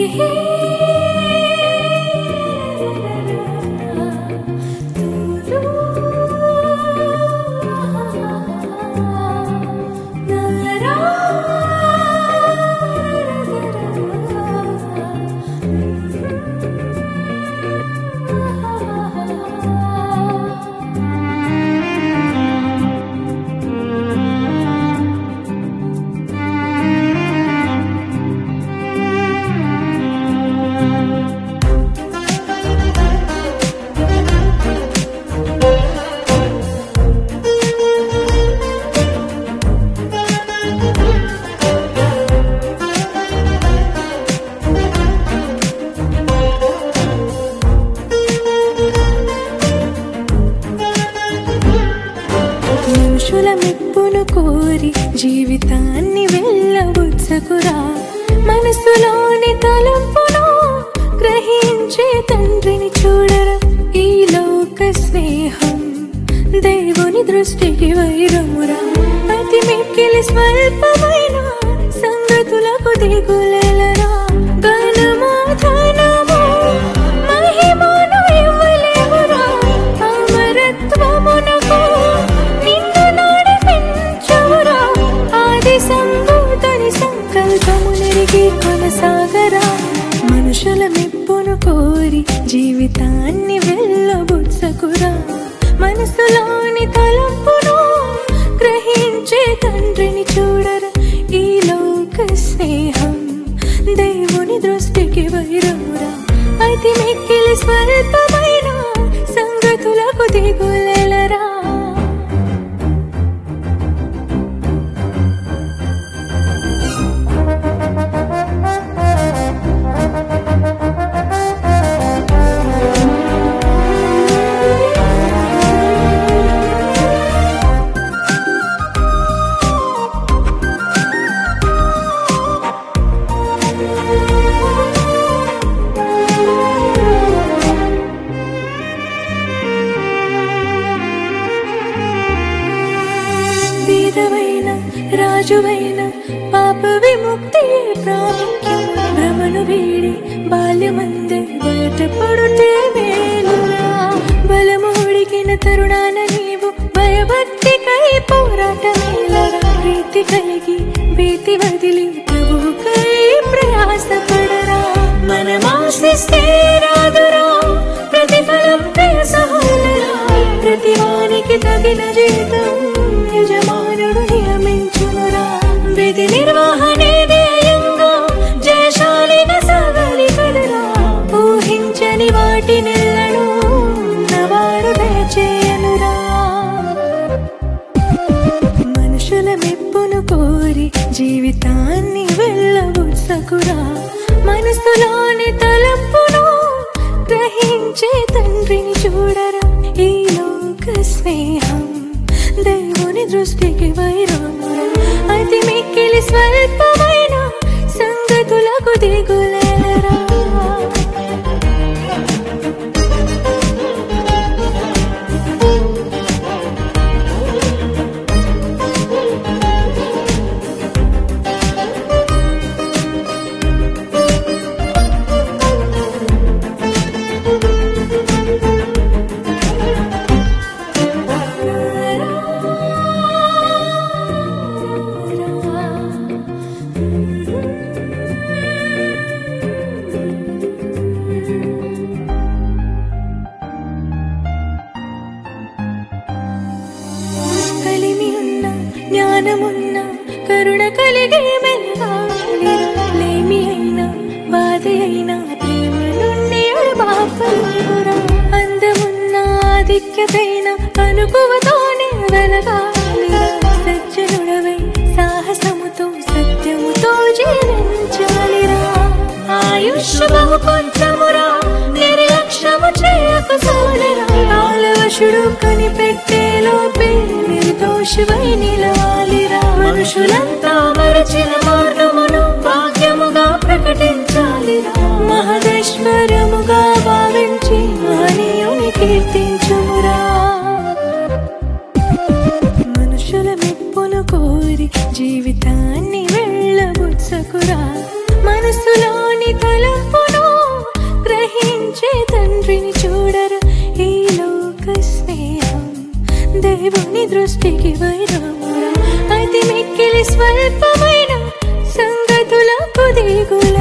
మనుషుల మెప్పును కోరి జీవితాన్ని వెళ్ళబుచ్చకురా మనసులోని తలంపును గ్రహించే తండ్రిని చూడరా ఈ లోక స్నేహం దేవుని దృష్టికి వైరమురా అతి మిక్కిలి స్వల్పమైన సంగతులకు దిగులెలరా ఘనము ధనము మహిమను ఇవ్వలేవురా అమరత్వమునకు నిన్ను నడిపించురా ఆది సంభూతుని సంకల్పము నెరిగి కొనసాగరా మనుషుల మెప్పును కోరి జీవితాన్ని వెళ్ళబుచ్చకురా మనసులోని తలంపును గ్రహించే తండ్రిని చూడరా ఈ లోక స్నేహం దేవుని దృష్టికి వైరమురా అతి మిక్కిలి స్వల్పమైన సంగతులకు దిగులెలరా వీరవైన రాజువైన పాప విముక్తి ప్రాముఖ్యం భ్రమను వీడి బాల్యమందే బయటపడుతే మేలురా బలమూడికిన తరుణాన నీవు భయభక్తికై పోరాటమేలరా ప్రీతి కలిగి భీతి వదిలి ప్రభువుకై ప్రయాసపడరా మనమాశిస్తే రాదురా ప్రతిఫలం ప్రియ సహోదరా ప్రతివానికి తగిన జీతం యజమానుడు నియమించునురా విధి నిర్వహణే ధ్యేయంగా జయశాలిన సాగాలి కదరా ఊహించని వాటి నెల్లను నవాడు దయచేయనురా మనుషుల మెప్పును కోరి జీవితాన్ని వెళ్ళబుచ్చకురా మనసులోని తలంపును గ్రహించే తండ్రిని చూడరా ఈ లోక స్నేహం దేవుని దృష్టికి వైరమురా అతి మిక్కిలి స్వల్పమైన సంగతులకు దిగులేరా కలిమి ఉన్న జ్ఞానమున్న కరుణ కలిగే మెలగాలి లేమి అయినా బాధ అయినా ప్రేమ నుండి బాపలురా అందమున్న ఆధిక్యతైన అనుకువతోనే వెలగాలి సజ్జనుడవై సాహసముతో సత్యముతో జీవించాలిరా ఆయుష్ బహు కొంచెమురా నిర్లక్ష్యము చేయకు సోదరా ఆలవశుడు కనిపెట్టే లోపే నిర్దోషివై నిలవాలిరా మనుషులంతా మరచిన మార్గమును భాగ్యముగా ప్రకటించాలిరా మహదేశ్వరముగా భావించి మహనీయుని కీర్తించుమురా మనుషుల మెప్పును కోరి జీవితాన్ని వెళ్ళబుచ్చకురా మనసులోని తలపును గ్రహించే తండ్రిని చూడరు ఈ లోక స్నేహం దేవుని దృష్టికి వైరమురా అతి మిక్కిలి స్వల్పమైన సంగతులకు దిగుల